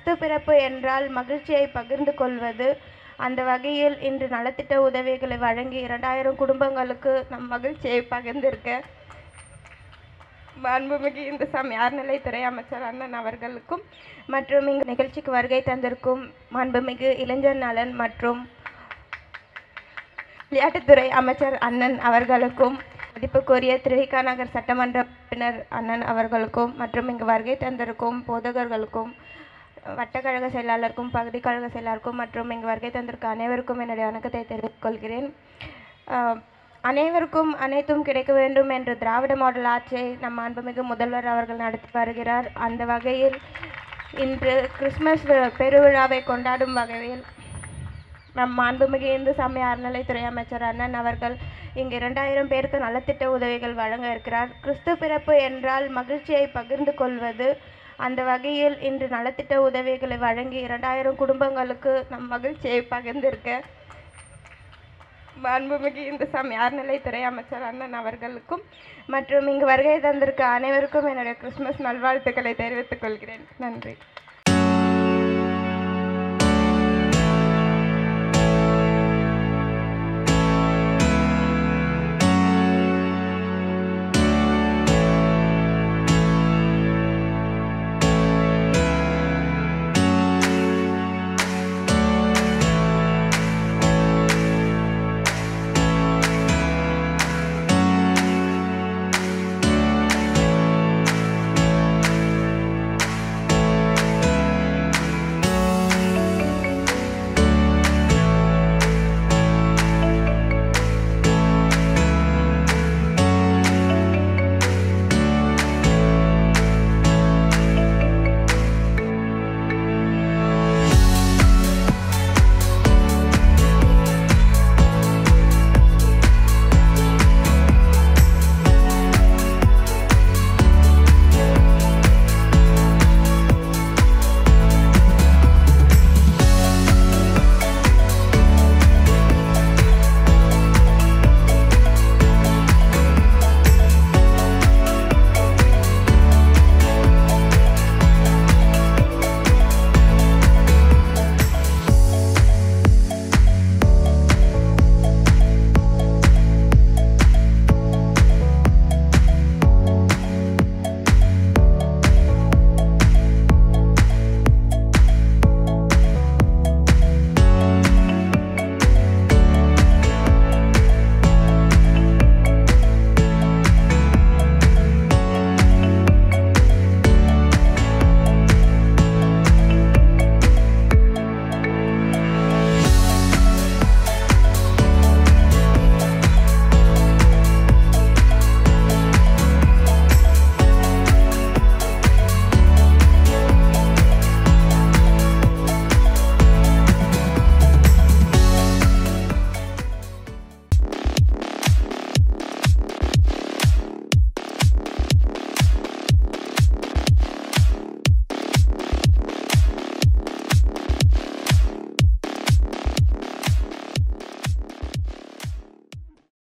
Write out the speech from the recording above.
கிறிஸ்து பிறப்பு என்றால் மகிழ்ச்சியை பகிர்ந்து கொள்வது அந்த வகையில் இன்று நலத்திட்ட உதவிகளை வழங்கி இரண்டாயிரம் குடும்பங்களுக்கு நம் மகிழ்ச்சியை பகிர்ந்திருக்க மாண்புமிகு இந்த சமய அறநிலைத்துறை அமைச்சர் அண்ணன் அவர்களுக்கும் மற்றும் இங்கு நிகழ்ச்சிக்கு வருகை தந்திருக்கும் மாண்புமிகு இளைஞர் நலன் மற்றும் விளையாட்டுத்துறை அமைச்சர் அண்ணன் அவர்களுக்கும் மதிப்புக்குரிய திருவிகா நகர் சட்டமன்ற உறுப்பினர் அண்ணன் அவர்களுக்கும் மற்றும் இங்கு வருகை தந்திருக்கும் போதகர்களுக்கும் வட்டக்கழக செயலாளருக்கும் பகுதி கழக செயலாளருக்கும் மற்றும் இங்கு வருகை தந்திருக்க அனைவருக்கும் என்னுடைய வணக்கத்தை தெரிவித்துக் கொள்கிறேன் ஆஹ், அனைவருக்கும் அனைத்தும் கிடைக்க வேண்டும் என்ற திராவிட மாடல் ஆட்சியை நம் மாண்புமிகு முதல்வர் அவர்கள் நடத்தி வருகிறார் அந்த வகையில் இன்று கிறிஸ்மஸ் வி- பெருவிழாவை கொண்டாடும் வகையில் நம் மாண்புமிகு இந்து சமய அறநிலைத்துறை அமைச்சர் அண்ணன் அவர்கள் இங்கு இரண்டாயிரம் பேருக்கு நலத்திட்ட உதவிகள் வழங்க இருக்கிறார் கிறிஸ்து பிறப்பு என்றால் மகிழ்ச்சியை பகிர்ந்து கொள்வது அந்த வகையில் இன்று நலத்திட்ட உதவிகளை வழங்கி இரண்டாயிரம் குடும்பங்களுக்கு நம் மகிழ்ச்சியை பகிர்ந்திருக்க மாண்புமிகு இந்த சமய அறநிலைத்துறை அமைச்சர் அண்ணன் அவர்களுக்கும் மற்றும் இங்கு வருகை தந்திருக்க அனைவருக்கும் என்னுடைய கிறிஸ்மஸ் நல்வாழ்த்துக்களை தெரிவித்துக் கொள்கிறேன் நன்றி